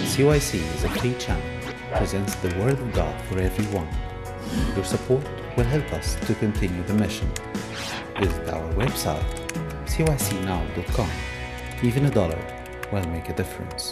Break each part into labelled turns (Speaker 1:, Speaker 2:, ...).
Speaker 1: CYC is a free channel, presents the Word of God for everyone. Your support will help us to continue the mission. Visit our website, cycnow.com. Even a dollar will make a difference.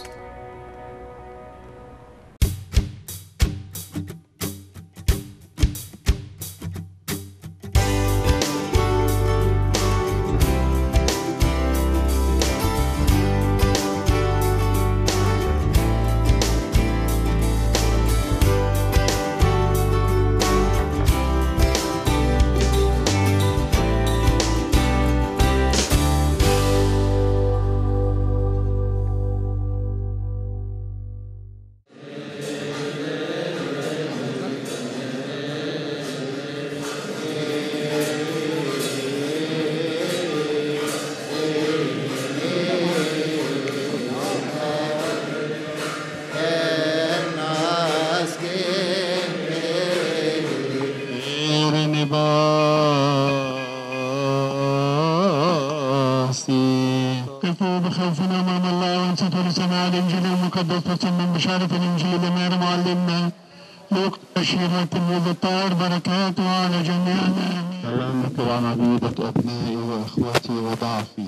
Speaker 2: قفوا بخوف امام الله وانصتوا لسماع الانجيل المقدس من بشاره الانجيل من معلمنا لوقا بشيرة الطاهر بركاته على جميعنا
Speaker 3: سلامك وعن عبيدة أبنائي وأخواتي وضعفي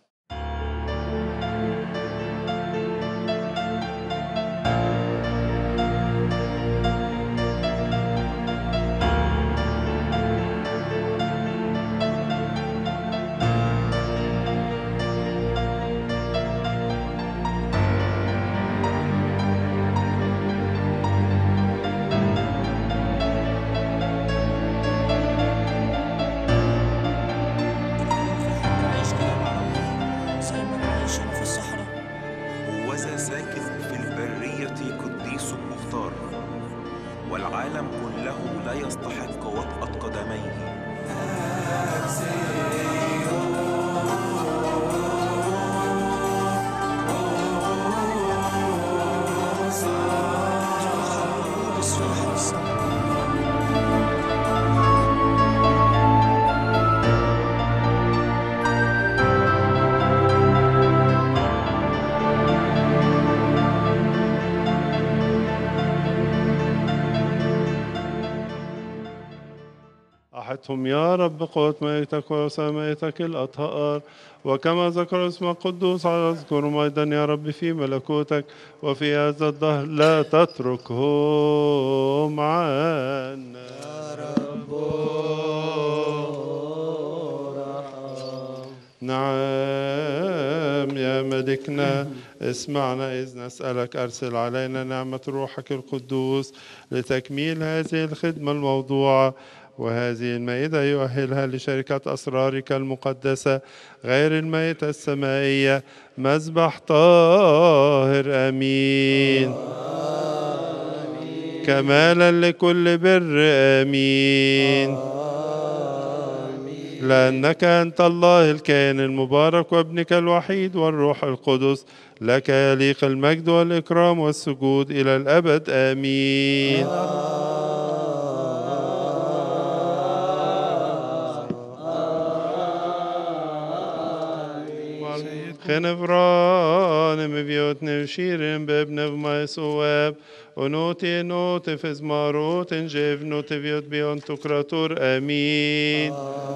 Speaker 4: عايش كده مع الله زي ما انا عايش هنا في الصحراء
Speaker 5: هوذا ساكن في البرية قديس مختار والعالم كله لا يستحق وطأة قدميه
Speaker 4: بس راح السما
Speaker 6: أحدهم يا رب قوة ميتك وسميتك الأطهار وكما ذكر اسمك قدوس على اذكرهم أيضا يا رب في ملكوتك وفي هذا الدهر لا تتركهم عنا يا رب نعم يا ملكنا اسمعنا إذ نسألك أرسل علينا نعمة روحك القدوس لتكميل هذه الخدمة الموضوعة وهذه المائدة يؤهلها لشركة أسرارك المقدسة غير المائدة السمائية مذبح طاهر أمين كمالا لكل بر آمين لأنك أنت الله الكائن المبارك وابنك الوحيد والروح القدس لك يليق المجد والإكرام والسجود إلى الأبد آمين خنفران مبيوت نوشيرن بابن ما سواب ونوتي نوت فز ماروت جيف نوت بيوت بيون تكراتور امين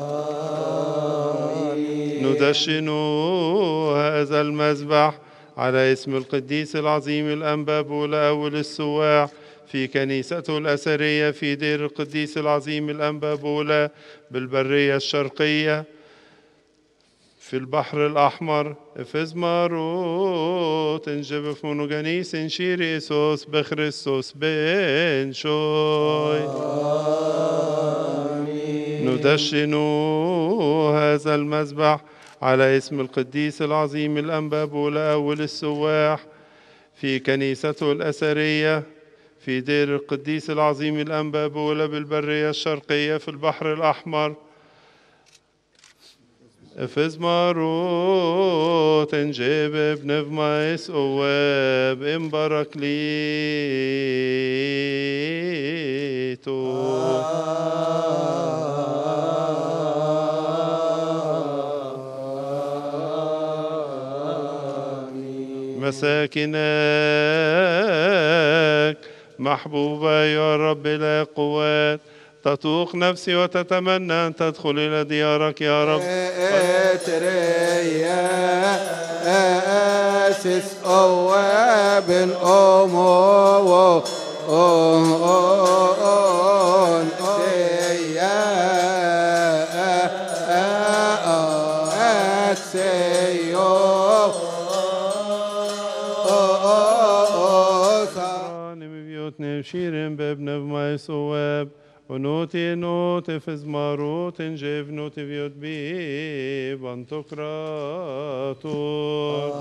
Speaker 6: ندشن هذا المذبح على اسم القديس العظيم الأنباب أول السواع في كنيسته الأثرية في دير القديس العظيم الأنبابولة بالبرية الشرقية في البحر الأحمر فز ماروت انجب فمونوغانيس انشيري إيسوس بخريستوس بن شوي ندشن هذا المذبح على اسم القديس العظيم الأنباب أول السواح في كنيسته الأثرية في دير القديس العظيم الأنباب بالبرية الشرقية في البحر الأحمر افز ماروت انجيب ابن فمايس اواب امبارك ليتو مساكنك محبوبة يا رب لا قوات تطوق نفسي وتتمنى أن تدخل إلى ديارك يا رب
Speaker 7: اتريا اسس اواب الامور
Speaker 6: نمی بیوت نشیرم بابن بمای سواب ونوتي نوت فزماروت جيف نوت فيوت بي بانتوكراتور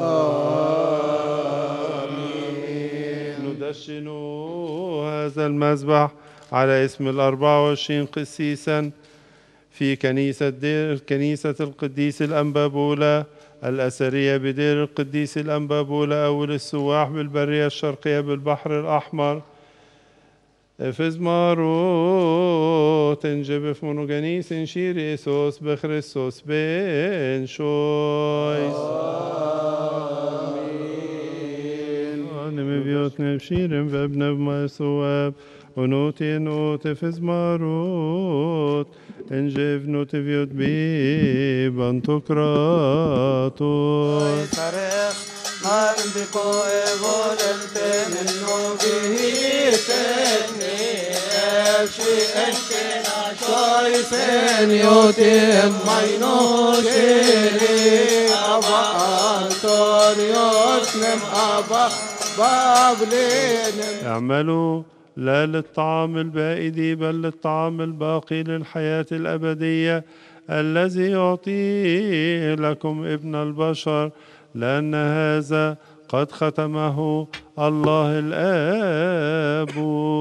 Speaker 6: ندشن هذا المذبح على اسم الأربعة وعشرين قسيسا في كنيسة دير كنيسة القديس الأنبابولة الأثرية بدير القديس الأنبابولة أول السواح بالبرية الشرقية بالبحر الأحمر افز مارو تنجب في مونوغانيس انشيري سوس بخريستوس بن شويس نمي بيوت نبشيرم فابن بما سواب ونوتي نوت افز ماروت انجب نوت بيوت بي بانتوكراتور
Speaker 7: صرخ ما بكو اقول انت منو بيتني اشي اشتنا شوي سنيوتي ماينو شيري ابا انطونيوس نم ابا بابلين
Speaker 6: اعملوا لا للطعام البائد بل للطعام الباقي للحياة الأبدية الذي يعطيه لكم ابن البشر لأن هذا قد ختمه الله الآب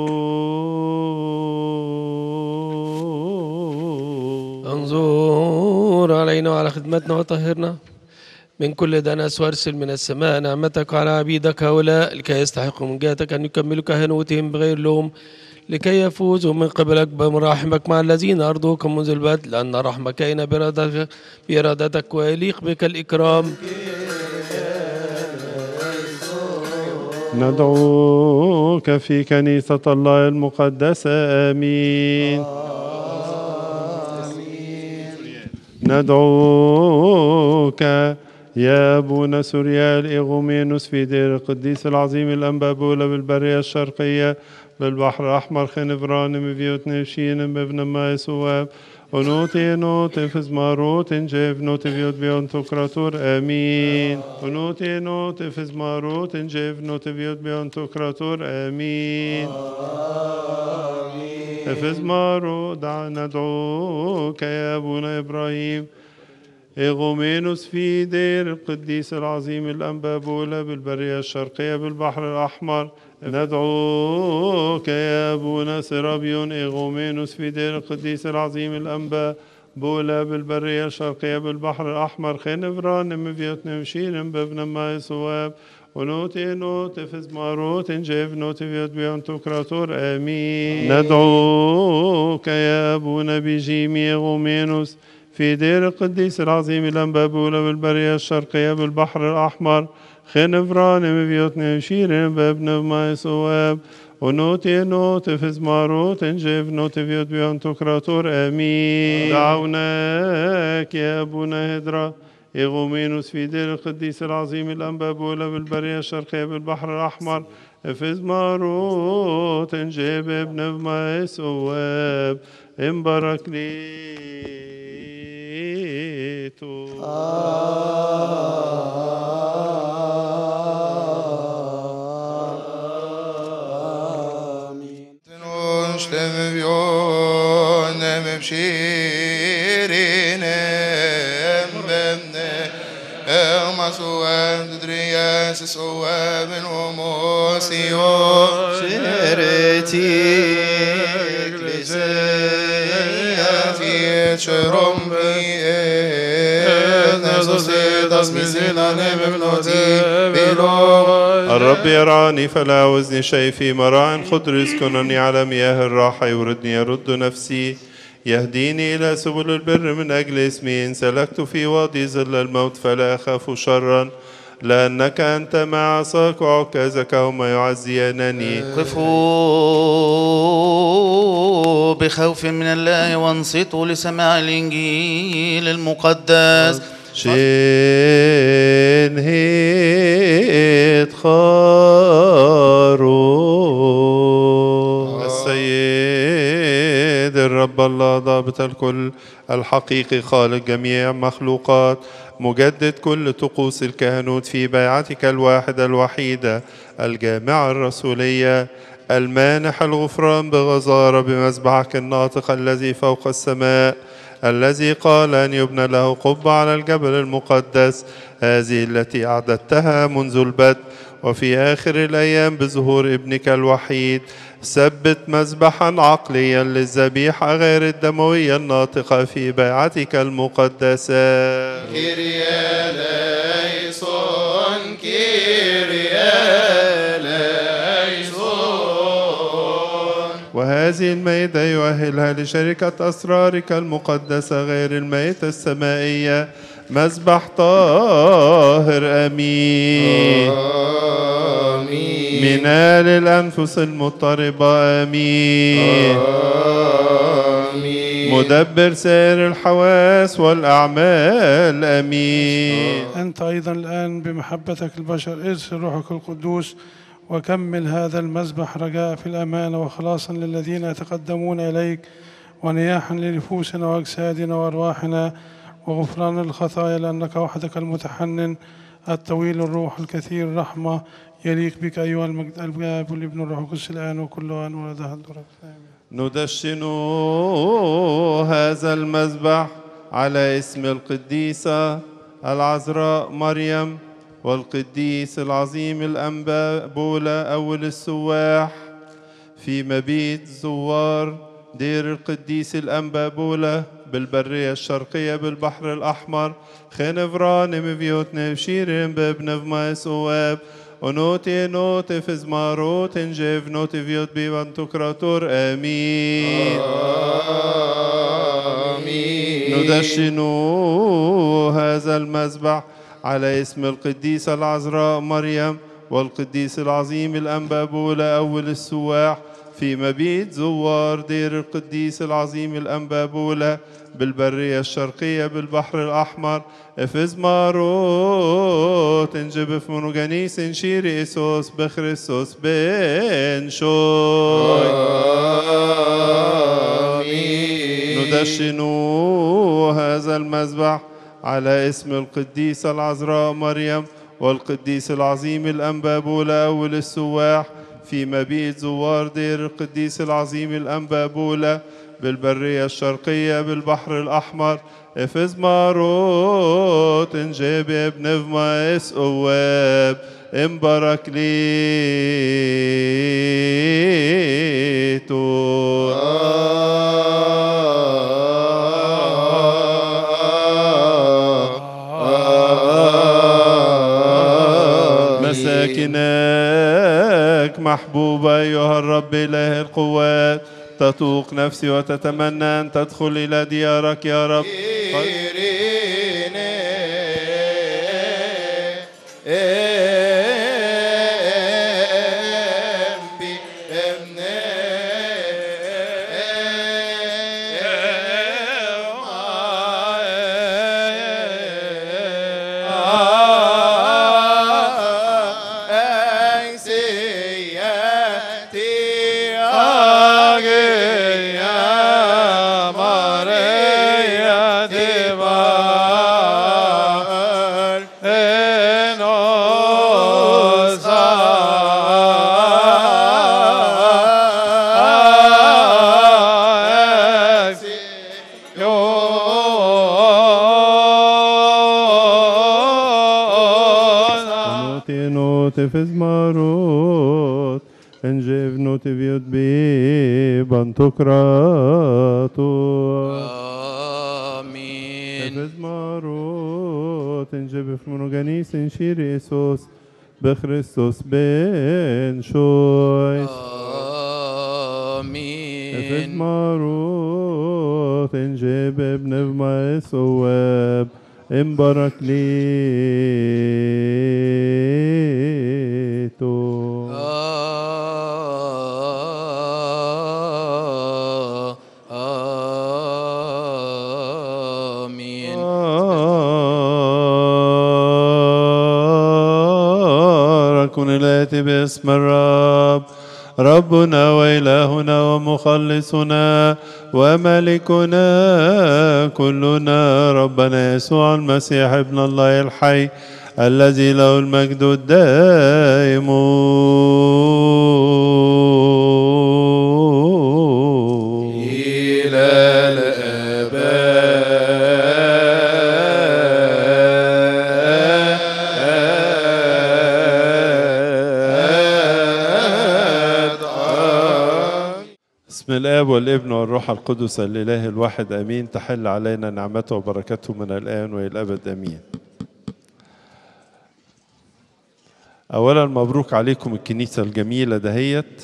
Speaker 8: انظر علينا وعلى خدمتنا وطهرنا من كل دنس وارسل من السماء نعمتك على عبيدك هؤلاء لكي يستحقوا من جهتك أن يكملوا كهنوتهم بغير لوم لكي يفوزوا من قبلك بمراحمك مع الذين أرضوك منذ البدء لأن رحمك كائنة بإرادتك, بإرادتك ويليق بك الإكرام
Speaker 6: ندعوك في كنيسة الله المقدسة آمين ندعوك يا أبونا سوريال إغومينوس في دير القديس العظيم الأنبابولة بالبرية الشرقية بالبحر الأحمر خنفران مفيوت نشين بابن ماي سواب ونوتي نوتي فزماروت جيف نوتي فيوت بيون توكراتور آمين ونوتي نوتي فزماروت جيف نوتي فيوت بيون توكراتور آمين فزمارو دع ندعوك يا أبونا إبراهيم إغومينوس في دير القديس العظيم الأنبابولة بالبرية الشرقية بالبحر الأحمر ندعوك يا أبونا سرابيون إغومينوس في دير القديس العظيم الأنبا بولا بالبرية الشرقية بالبحر الأحمر خنفران مفيوت نمشين بابن ماي سواب ونوتي نوت فز ماروت جيف نوت فيوت بيون توكراتور آمين ندعوك يا أبونا بجيمي غومينوس في دير القديس العظيم الأنبابولة بالبرية الشرقية بالبحر الأحمر خنفران مفيوت نمشين بابن ماي سواب ونوتي نوت فز ماروت جيف نوت فيوت بيون توكراتور آمين دعوناك يا أبونا هدرا إغومينوس في دير القديس العظيم الأنبابولة بالبرية الشرقية بالبحر الأحمر فز ماروت جيب ابن ماي سواب امبارك ليتو
Speaker 9: نشتم بيون مبشيرين بمن ما سوى درياس سوى من وموسيو شرتي كليسيا في شرم بي نزوسي تصمي زينا نبنوتي بلو
Speaker 6: الرب يراني فلا وزني شيء في مراع خضر يسكنني على مياه الراحة يوردني يرد نفسي يهديني إلى سبل البر من أجل اسمي إن سلكت في وادي ظل الموت فلا أخاف شرا لأنك أنت مع عصاك وعكازك هما يعزيانني
Speaker 10: قفوا بخوف من الله وانصتوا لسماع الإنجيل المقدس
Speaker 6: شين هيت خارو السيد الرب الله ضابط الكل الحقيقي خالق جميع مخلوقات مجدد كل طقوس الكهنوت في بيعتك الواحدة الوحيدة الجامعة الرسولية المانح الغفران بغزارة بمذبحك الناطق الذي فوق السماء الذي قال أن يبنى له قبة على الجبل المقدس هذه التي أعددتها منذ البدء وفي آخر الأيام بظهور ابنك الوحيد ثبت مذبحا عقليا للذبيحة غير الدموية الناطقة في بيعتك المقدسة
Speaker 9: كيريا ليسون كيريا ليسون
Speaker 6: وهذه المائدة يؤهلها لشركة أسرارك المقدسة غير المائدة السمائية مذبح طاهر أمين من آل الأنفس المضطربة آمين مدبر سائر الحواس والأعمال آمين
Speaker 2: أنت أيضا الآن بمحبتك البشر ارسل روحك القدوس وكمل هذا المذبح رجاء في الأمانة وخلاصا للذين يتقدمون إليك ونياحا لنفوسنا وأجسادنا وأرواحنا وغفران الخطايا لأنك وحدك المتحنن الطويل الروح الكثير الرحمة يليق بك أيها المجد الآب والابن والروح القدس الآن وكل آن ولدها الدرك آمين
Speaker 6: ندشن هذا المذبح على اسم القديسة العذراء مريم والقديس العظيم الأنبا بولا أول السواح في مبيت زوار دير القديس الأنبا بولا بالبرية الشرقية بالبحر الأحمر خنفران مفيوتنا بشيرين بابن فمايس واب ونوتي نوتي فزماروت انجيف نوتي فيوت بيبان تكراتور آمين ندشن هذا المذبح على اسم القديسة العذراء مريم والقديس العظيم الأنبا بولا أول السواح في مبيت زوار دير القديس العظيم الأنبا بولا بالبرية الشرقية بالبحر الأحمر افز ماروت انجب في منوغانيس انشيري إسوس بخريسوس بن شوي ندشن هذا المذبح على اسم القديسة العذراء مريم والقديس العظيم الأنبا بولا أول السواح في مبيت زوار دير القديس العظيم الأنبا بولا بالبرية الشرقية بالبحر الأحمر افز ماروت انجيب ابن فما اس اواب امبارك ليتو مساكنك محبوبة أيها الرب إله القوات تطوق نفسي وتتمنى أن تدخل إلى ديارك يا رب نوتي نوتي فز ماروت انجيف نوتي فيوت بي بانتوكراتو
Speaker 10: آمين
Speaker 6: فز ماروت انجيف منوغانيس انشيري إسوس بخريستوس بن شويس فز
Speaker 10: آمين
Speaker 6: ماروت انجيب ابن فما سواب امبارك ليتو
Speaker 10: آمين
Speaker 6: بارك الآتي باسم الرب ربنا وإلهنا ومخلصنا وملكنا كلنا ربنا يسوع المسيح ابن الله الحي الذي له المجد الدائم
Speaker 9: إلى الآباد
Speaker 6: بسم الآب والابن والروح القدس الإله الواحد آمين تحل علينا نعمته وبركته من الآن وإلى الأبد آمين أولا مبروك عليكم الكنيسة الجميلة دهيت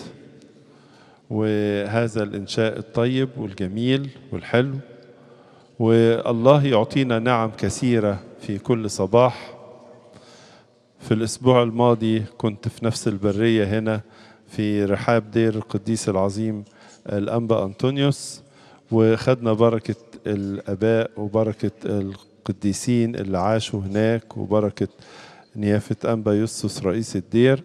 Speaker 6: وهذا الإنشاء الطيب والجميل والحلو والله يعطينا نعم كثيرة في كل صباح في الأسبوع الماضي كنت في نفس البرية هنا في رحاب دير القديس العظيم الأنبا أنطونيوس وخدنا بركة الآباء وبركة القديسين اللي عاشوا هناك وبركة نيافة أنبا يوسوس رئيس الدير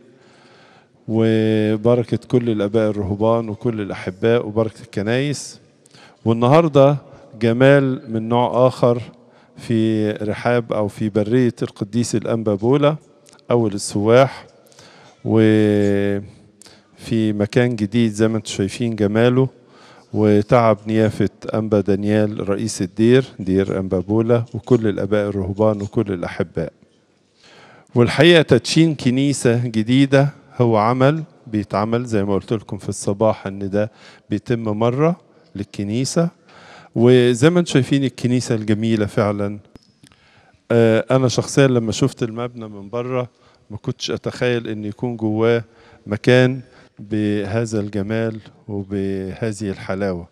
Speaker 6: وبركة كل الآباء الرهبان وكل الأحباء وبركة الكنايس والنهاردة جمال من نوع آخر في رحاب أو في برية القديس الأنبا بولا أول السواح وفي مكان جديد زي ما انتم شايفين جماله وتعب نيافة أنبا دانيال رئيس الدير دير أنبا بولا وكل الآباء الرهبان وكل الأحباء والحقيقة تدشين كنيسة جديدة هو عمل بيتعمل زي ما قلت لكم في الصباح ان ده بيتم مرة للكنيسة وزي ما انتم شايفين الكنيسة الجميلة فعلا آه، انا شخصيا لما شفت المبنى من بره ما كنتش اتخيل ان يكون جواه مكان بهذا الجمال وبهذه الحلاوة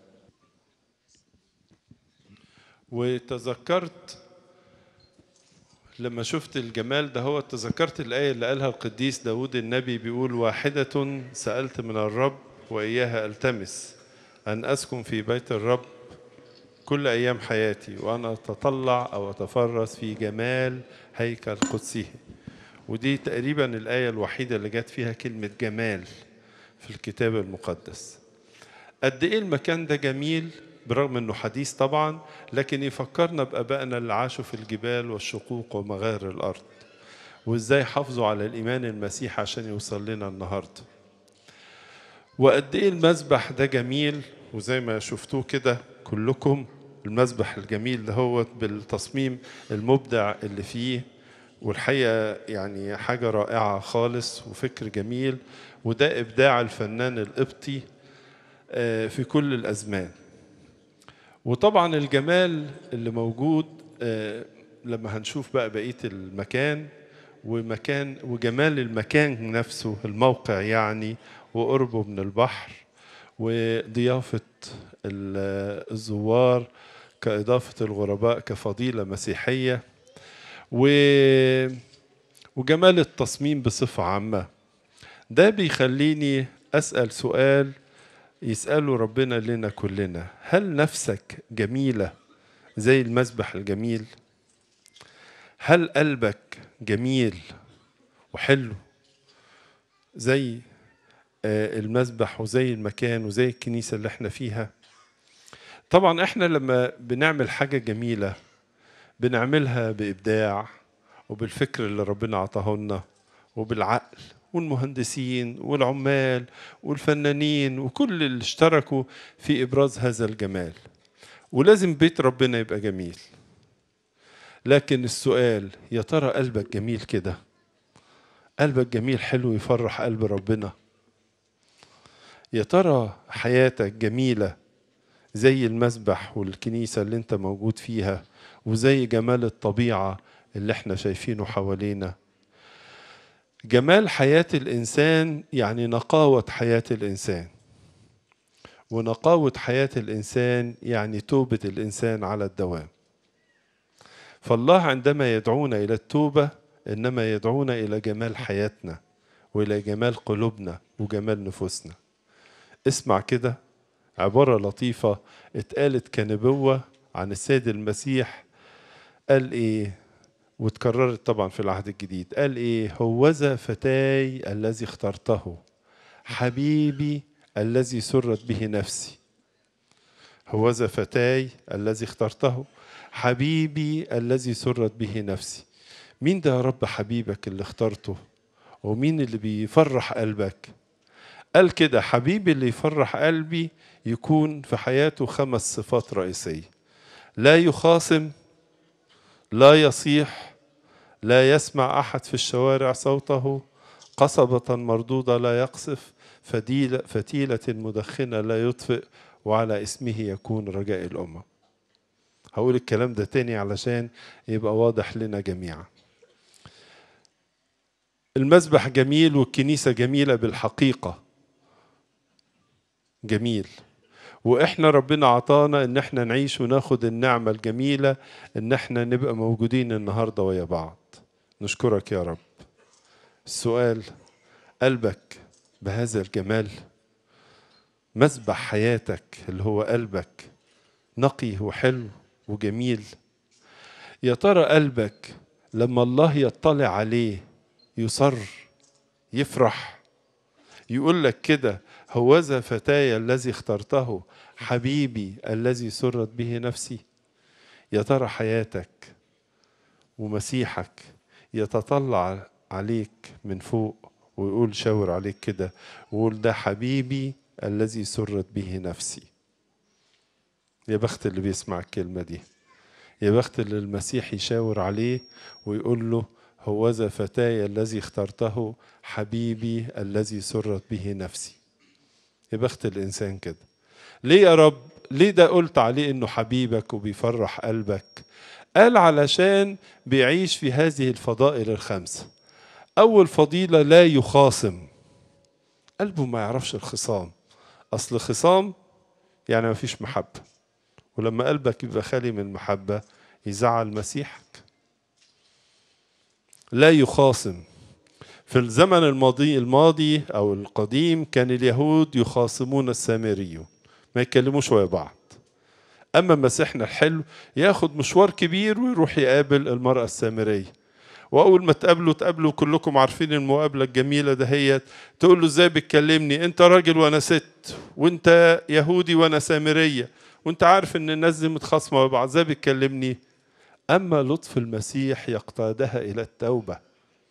Speaker 6: وتذكرت لما شفت الجمال ده هو تذكرت الآية اللي قالها القديس داود النبي بيقول واحدة سألت من الرب وإياها ألتمس أن أسكن في بيت الرب كل أيام حياتي وأنا أتطلع أو أتفرس في جمال هيكل قدسه ودي تقريبا الآية الوحيدة اللي جت فيها كلمة جمال في الكتاب المقدس قد إيه المكان ده جميل برغم انه حديث طبعا لكن يفكرنا بابائنا اللي عاشوا في الجبال والشقوق ومغار الارض وازاي حافظوا على الايمان المسيح عشان يوصل لنا النهارده وقد ايه المذبح ده جميل وزي ما شفتوه كده كلكم المذبح الجميل ده هو بالتصميم المبدع اللي فيه والحقيقه يعني حاجه رائعه خالص وفكر جميل وده ابداع الفنان القبطي آه، في كل الازمان وطبعا الجمال اللي موجود آه، لما هنشوف بقى بقيه المكان ومكان وجمال المكان نفسه الموقع يعني وقربه من البحر وضيافه ال- الزوار كإضافة الغرباء كفضيلة مسيحية و وجمال التصميم بصفة عامة ده بيخليني أسأل سؤال يسأله ربنا لنا كلنا هل نفسك جميلة زي المسبح الجميل هل قلبك جميل وحلو زي آه، المسبح وزي المكان وزي الكنيسة اللي احنا فيها طبعا احنا لما بنعمل حاجة جميلة بنعملها بإبداع وبالفكر اللي ربنا عطاه لنا وبالعقل والمهندسين والعمال والفنانين وكل اللي اشتركوا في إبراز هذا الجمال ولازم بيت ربنا يبقى جميل لكن السؤال يا ترى قلبك جميل كده قلبك جميل حلو يفرح قلب ربنا يا ترى حياتك جميلة زي المسبح والكنيسة اللي انت موجود فيها وزي جمال الطبيعة اللي احنا شايفينه حوالينا جمال حياة الإنسان يعني نقاوة حياة الإنسان ونقاوة حياة الإنسان يعني توبة الإنسان على الدوام فالله عندما يدعونا إلى التوبة إنما يدعونا إلى جمال حياتنا وإلى جمال قلوبنا وجمال نفوسنا اسمع كده عبارة لطيفة اتقالت كنبوة عن السيد المسيح قال إيه واتكررت طبعا في العهد الجديد قال إيه هوذا فتاي الذي اخترته حبيبي الذي سرت به نفسي هوذا فتاي الذي اخترته حبيبي الذي سرت به نفسي مين ده يا رب حبيبك اللي اخترته ومين اللي بيفرح قلبك قال كده حبيبي اللي يفرح قلبي يكون في حياته خمس صفات رئيسية لا يخاصم لا يصيح لا يسمع أحد في الشوارع صوته قصبة مردودة لا يقصف فديلة فتيلة مدخنة لا يطفئ وعلى اسمه يكون رجاء الأمة هقول الكلام ده تاني علشان يبقى واضح لنا جميعا المسبح جميل والكنيسة جميلة بالحقيقة جميل واحنا ربنا عطانا ان احنا نعيش وناخد النعمة الجميلة ان احنا نبقى موجودين النهاردة ويا بعض نشكرك يا رب السؤال قلبك بهذا الجمال مسبح حياتك اللي هو قلبك نقي وحلو وجميل يا ترى قلبك لما الله يطلع عليه يصر يفرح يقول لك كده هوذا فتاي الذي اخترته حبيبي الذي سرت به نفسي يا ترى حياتك ومسيحك يتطلع عليك من فوق ويقول شاور عليك كده ويقول ده حبيبي الذي سرت به نفسي يا بخت اللي بيسمع الكلمة دي يا بخت اللي المسيح يشاور عليه ويقول له هوذا فتاي الذي اخترته حبيبي الذي سرت به نفسي يا بخت الإنسان كده ليه يا رب ليه ده قلت عليه إنه حبيبك وبيفرح قلبك قال علشان بيعيش في هذه الفضائل الخمسة أول فضيلة لا يخاصم قلبه ما يعرفش الخصام أصل خصام يعني ما فيش محبة ولما قلبك يبقى خالي من المحبة يزعل مسيحك لا يخاصم في الزمن الماضي الماضي او القديم كان اليهود يخاصمون السامريون ما يتكلموش ويا بعض اما مسيحنا الحلو ياخد مشوار كبير ويروح يقابل المراه السامريه واول ما تقابلوا تقابلوا كلكم عارفين المقابله الجميله دهيت تقول له ازاي بتكلمني انت راجل وانا ست وانت يهودي وانا سامريه وانت عارف ان الناس دي متخاصمه وبعض ازاي بتكلمني اما لطف المسيح يقتادها الى التوبه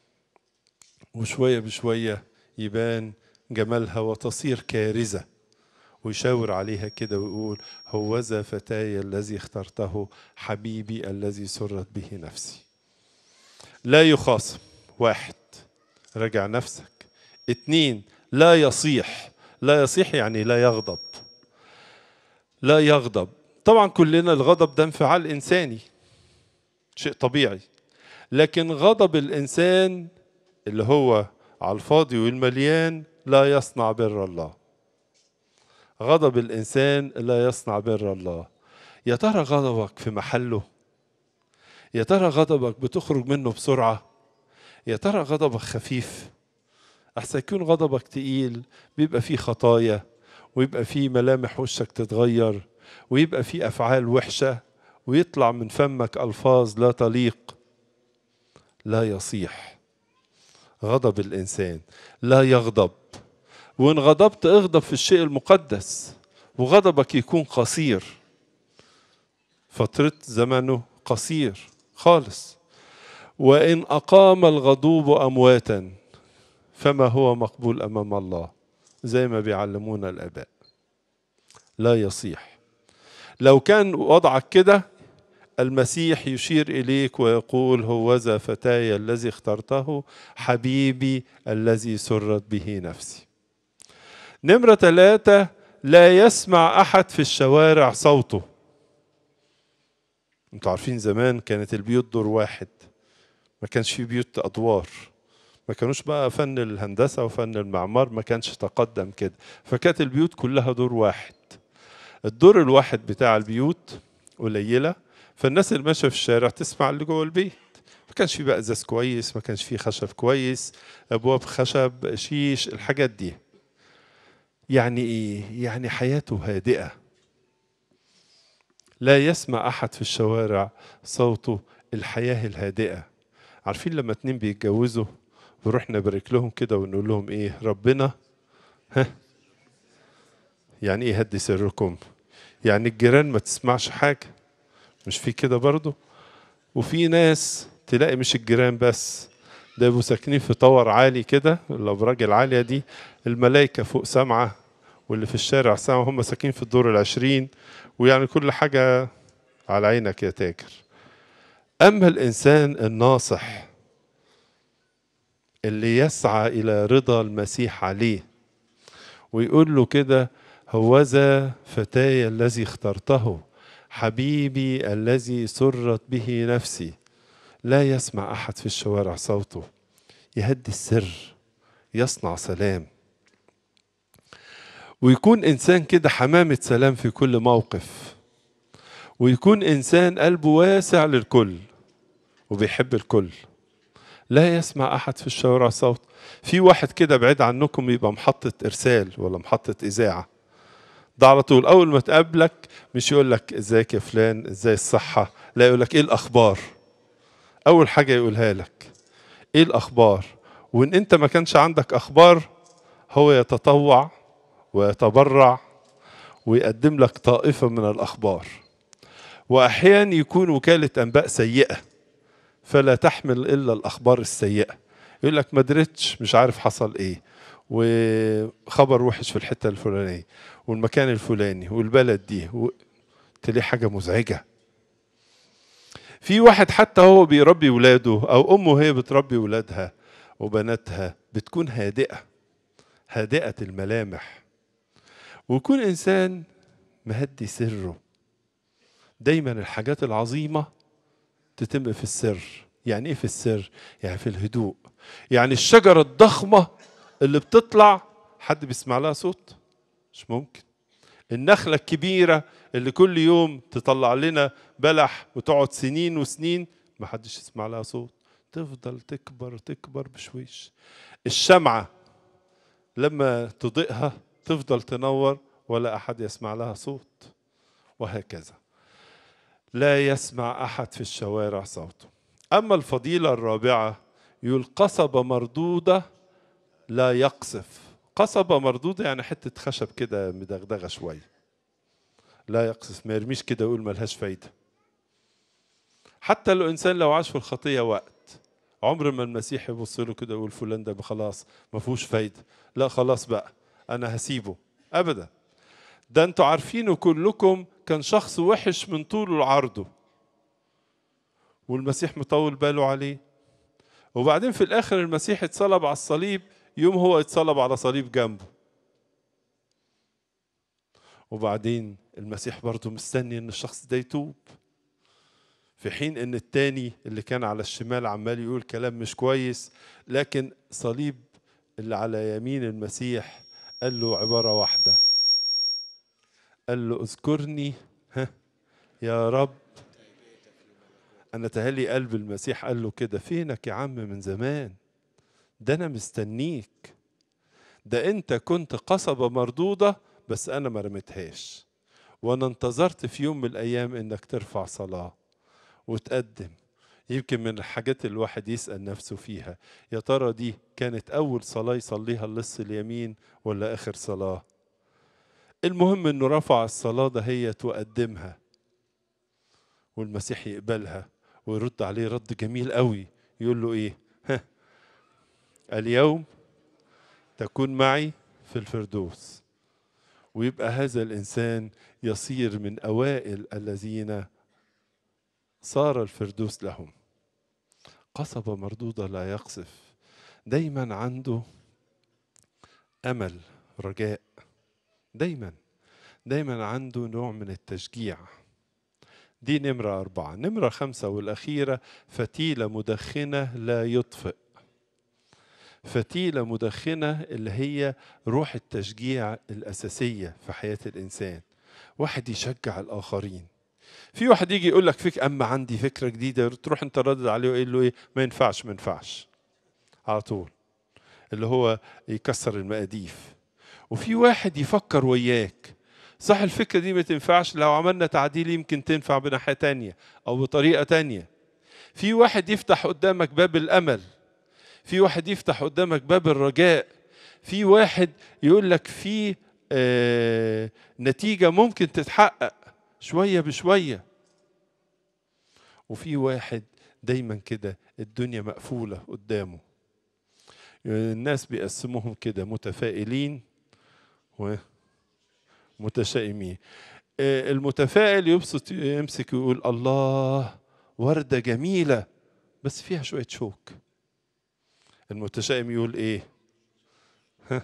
Speaker 6: وشويه بشويه يبان جمالها وتصير كارثه ويشاور عليها كده ويقول هوذا فتاي الذي اخترته حبيبي الذي سرت به نفسي لا يخاصم واحد راجع نفسك اتنين لا يصيح لا يصيح يعني لا يغضب لا يغضب طبعا كلنا الغضب ده انفعال انساني شيء طبيعي لكن غضب الانسان اللي هو على الفاضي والمليان لا يصنع بر الله غضب الانسان لا يصنع بر الله يا ترى غضبك في محله يا ترى غضبك بتخرج منه بسرعه يا ترى غضبك خفيف احسن يكون غضبك تقيل بيبقى فيه خطايا ويبقى فيه ملامح وشك تتغير ويبقى فيه افعال وحشه ويطلع من فمك الفاظ لا تليق لا يصيح غضب الانسان لا يغضب وان غضبت اغضب في الشيء المقدس وغضبك يكون قصير فترة زمنه قصير خالص وإن أقام الغضوب أمواتا فما هو مقبول أمام الله زي ما بيعلمونا الآباء لا يصيح لو كان وضعك كده المسيح يشير إليك ويقول هوذا فتاي الذي اخترته حبيبي الذي سرت به نفسي نمرة ثلاثة لا يسمع أحد في الشوارع صوته انتوا عارفين زمان كانت البيوت دور واحد ما كانش في بيوت أدوار ما كانوش بقى فن الهندسة وفن المعمار ما كانش تقدم كده فكانت البيوت كلها دور واحد الدور الواحد بتاع البيوت قليلة فالناس اللي ماشيه في الشارع تسمع اللي جوه البيت ما كانش فيه بقى ازاز كويس ما كانش فيه خشب كويس ابواب خشب شيش الحاجات دي يعني ايه يعني حياته هادئه لا يسمع احد في الشوارع صوته الحياه الهادئه عارفين لما اتنين بيتجوزوا بنروح نبارك لهم كده ونقول لهم ايه ربنا ها يعني ايه هدي سركم يعني الجيران ما تسمعش حاجه مش في كده برضه وفي ناس تلاقي مش الجيران بس ده يبقوا ساكنين في طور عالي كده الابراج العاليه دي الملائكه فوق سامعه واللي في الشارع سامعه هم ساكنين في الدور العشرين ويعني كل حاجه على عينك يا تاجر اما الانسان الناصح اللي يسعى الى رضا المسيح عليه ويقول له كده هوذا فتاي الذي اخترته حبيبي الذي سرت به نفسي لا يسمع احد في الشوارع صوته يهدي السر يصنع سلام ويكون انسان كده حمامه سلام في كل موقف ويكون انسان قلبه واسع للكل وبيحب الكل لا يسمع احد في الشوارع صوت في واحد كده بعيد عنكم يبقى محطه ارسال ولا محطه اذاعه ده على طول اول ما تقابلك مش يقول لك ازيك يا فلان ازاي الصحه لا يقول لك ايه الاخبار اول حاجه يقولها لك ايه الاخبار وان انت ما كانش عندك اخبار هو يتطوع ويتبرع ويقدم لك طائفه من الاخبار واحيانا يكون وكاله انباء سيئه فلا تحمل الا الاخبار السيئه يقول لك ما درتش مش عارف حصل ايه وخبر وحش في الحته الفلانيه والمكان الفلاني والبلد دي و... تلاقي حاجه مزعجه في واحد حتى هو بيربي ولاده او امه هي بتربي ولادها وبناتها بتكون هادئه هادئه الملامح ويكون انسان مهدي سره دايما الحاجات العظيمه تتم في السر يعني ايه في السر يعني في الهدوء يعني الشجره الضخمه اللي بتطلع حد بيسمع لها صوت مش ممكن النخلة الكبيرة اللي كل يوم تطلع لنا بلح وتقعد سنين وسنين ما حدش يسمع لها صوت تفضل تكبر تكبر بشويش الشمعة لما تضيئها تفضل تنور ولا أحد يسمع لها صوت وهكذا لا يسمع أحد في الشوارع صوته أما الفضيلة الرابعة يقول قصبة مردودة لا يقصف قصبة مردودة يعني حتة خشب كده مدغدغة شوية لا يقصف ما يرميش كده ويقول ملهاش فايدة حتى لو إنسان لو عاش في الخطية وقت عمر ما المسيح يبص له كده ويقول فلان ده خلاص ما فيهوش فايدة لا خلاص بقى أنا هسيبه أبدا ده أنتوا عارفينه كلكم كان شخص وحش من طوله لعرضه والمسيح مطول باله عليه وبعدين في الآخر المسيح اتصلب على الصليب يوم هو اتصلب على صليب جنبه وبعدين المسيح برضه مستني ان الشخص ده يتوب في حين ان التاني اللي كان على الشمال عمال يقول كلام مش كويس لكن صليب اللي على يمين المسيح قال له عبارة واحدة قال له اذكرني ها يا رب انا تهلي قلب المسيح قال له كده فينك يا عم من زمان ده انا مستنيك ده انت كنت قصبة مردودة بس انا ما رميتهاش وانا انتظرت في يوم من الايام انك ترفع صلاة وتقدم يمكن من الحاجات اللي الواحد يسأل نفسه فيها يا ترى دي كانت أول صلاة يصليها اللص اليمين ولا آخر صلاة المهم إنه رفع الصلاة دهيت وقدمها والمسيح يقبلها ويرد عليه رد جميل قوي يقول له إيه ها اليوم تكون معي في الفردوس ويبقى هذا الإنسان يصير من أوائل الذين صار الفردوس لهم قصبة مردودة لا يقصف دايما عنده أمل رجاء دايما دايما عنده نوع من التشجيع دي نمرة أربعة نمرة خمسة والأخيرة فتيلة مدخنة لا يطفئ فتيلة مدخنة اللي هي روح التشجيع الأساسية في حياة الإنسان واحد يشجع الآخرين في واحد يجي يقول لك فيك اما عندي فكره جديده تروح انت ردد عليه وقايل له ايه ما ينفعش ما ينفعش على طول اللي هو يكسر المقاديف وفي واحد يفكر وياك صح الفكرة دي ما تنفعش لو عملنا تعديل يمكن تنفع بناحية تانية أو بطريقة تانية في واحد يفتح قدامك باب الأمل في واحد يفتح قدامك باب الرجاء في واحد يقول لك في آه نتيجة ممكن تتحقق شوية بشوية وفي واحد دايما كده الدنيا مقفولة قدامه الناس بيقسموهم كده متفائلين ومتشائمين آه، المتفائل يبسط يمسك ويقول الله وردة جميلة بس فيها شوية شوك المتشائم يقول ايه ها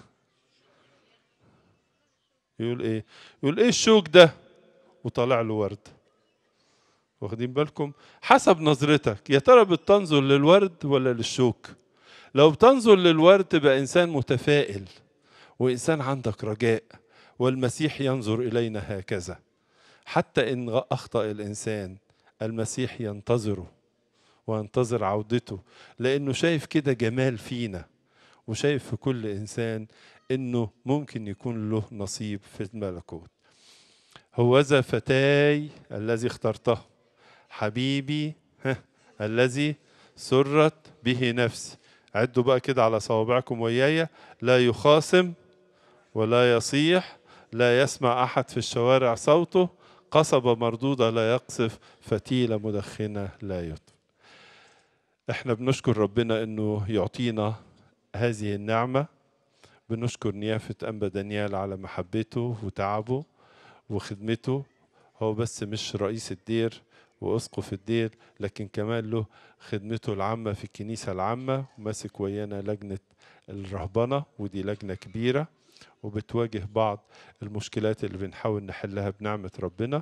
Speaker 6: يقول ايه يقول ايه الشوك ده وطالع له ورد واخدين بالكم حسب نظرتك يا ترى بتنظر للورد ولا للشوك لو بتنظر للورد تبقى انسان متفائل وانسان عندك رجاء والمسيح ينظر الينا هكذا حتى ان اخطا الانسان المسيح ينتظره وينتظر عودته لانه شايف كده جمال فينا وشايف في كل انسان انه ممكن يكون له نصيب في الملكوت هوذا فتاي الذي اخترته حبيبي ها الذي سرت به نفسي عدوا بقى كده على صوابعكم ويايا لا يخاصم ولا يصيح لا يسمع احد في الشوارع صوته قصبة مردودة لا يقصف فتيلة مدخنة لا يطفئ احنا بنشكر ربنا انه يعطينا هذه النعمة بنشكر نيافة أنبا دانيال على محبته وتعبه وخدمته هو بس مش رئيس الدير وأسقف الدير لكن كمان له خدمته العامة في الكنيسة العامة وماسك ويانا لجنة الرهبنة ودي لجنة كبيرة وبتواجه بعض المشكلات اللي بنحاول نحلها بنعمة ربنا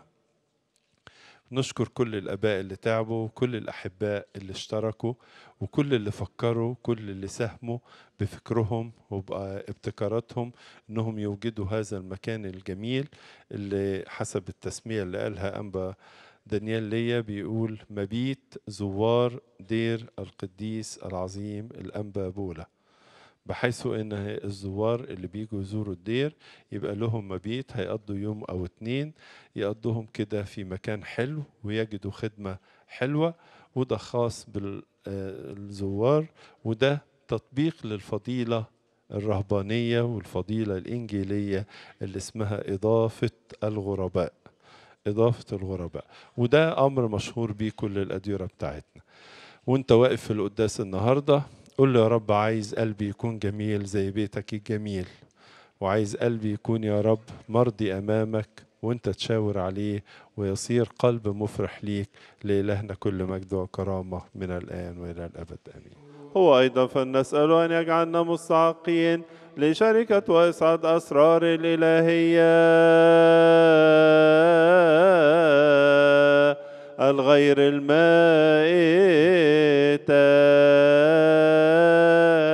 Speaker 6: نشكر كل الآباء اللي تعبوا وكل الأحباء اللي اشتركوا وكل اللي فكروا كل اللي ساهموا بفكرهم وبابتكاراتهم انهم يوجدوا هذا المكان الجميل اللي حسب التسمية اللي قالها أنبا دانيال ليا بيقول مبيت زوار دير القديس العظيم الأنبا بولا بحيث ان الزوار اللي بيجوا يزوروا الدير يبقى لهم مبيت هيقضوا يوم او اتنين يقضوهم كده في مكان حلو ويجدوا خدمة حلوة وده خاص بالزوار وده تطبيق للفضيلة الرهبانية والفضيلة الإنجيلية اللي اسمها إضافة الغرباء إضافة الغرباء وده أمر مشهور بيه كل الأديرة بتاعتنا وانت واقف في القداس النهارده قول له يا رب عايز قلبي يكون جميل زي بيتك الجميل وعايز قلبي يكون يا رب مرضي أمامك وانت تشاور عليه ويصير قلب مفرح ليك لإلهنا كل مجد وكرامة من الآن وإلى الأبد آمين هو أيضا فلنسأله أن يجعلنا مستحقين لشركة وإسعاد أسرار الإلهية الغير المائتة